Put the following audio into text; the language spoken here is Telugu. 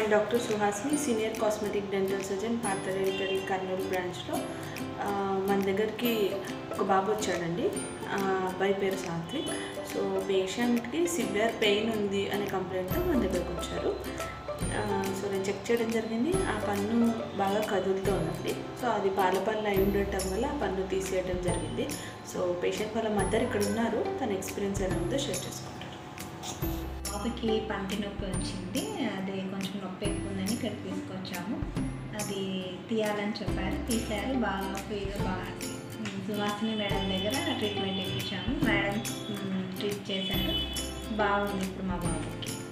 I'm doctor Suhasini senior cosmetic dental surgeon Partha dental Kurnool బ్రాంచ్లో ఆ, మన దగ్గరికి ఒక బాబు వచ్చాడండి ఆ, అబ్బాయి పేరు సాత్విక్ సో పేషెంట్కి సివియర్ పెయిన్ ఉంది అనే కంప్లైంట్తో మన దగ్గరకు వచ్చారు ఆ, సో నేను చెక్ చేయడం జరిగింది ఆ పన్ను బాగా కదులుతూ ఉందండి సో అది పాల పన్ను అయి ఉండటం వల్ల ఆ పన్ను తీసేయడం జరిగింది సో పేషెంట్ వాళ్ళ మదర్ ఇక్కడ ఉన్నారు తన ఎక్స్పీరియన్స్ ఎలా ఉందో షేర్ చేసుకుంటారు బాబుకి పంటి నొప్పి వచ్చింది అది కొంచెం నొప్పి ఎక్కువ ఉందని ఇక్కడ తీసుకొచ్చాము అది తీయాలని చెప్పారు తీశారు బాగా ఫ్రీగా బాగా సువాసిని మేడం దగ్గర ట్రీట్మెంట్ ఇప్పించాము మేడం మ్, ట్రీట్ చేశారు బాగుంది ఇప్పుడు మా బాబుకి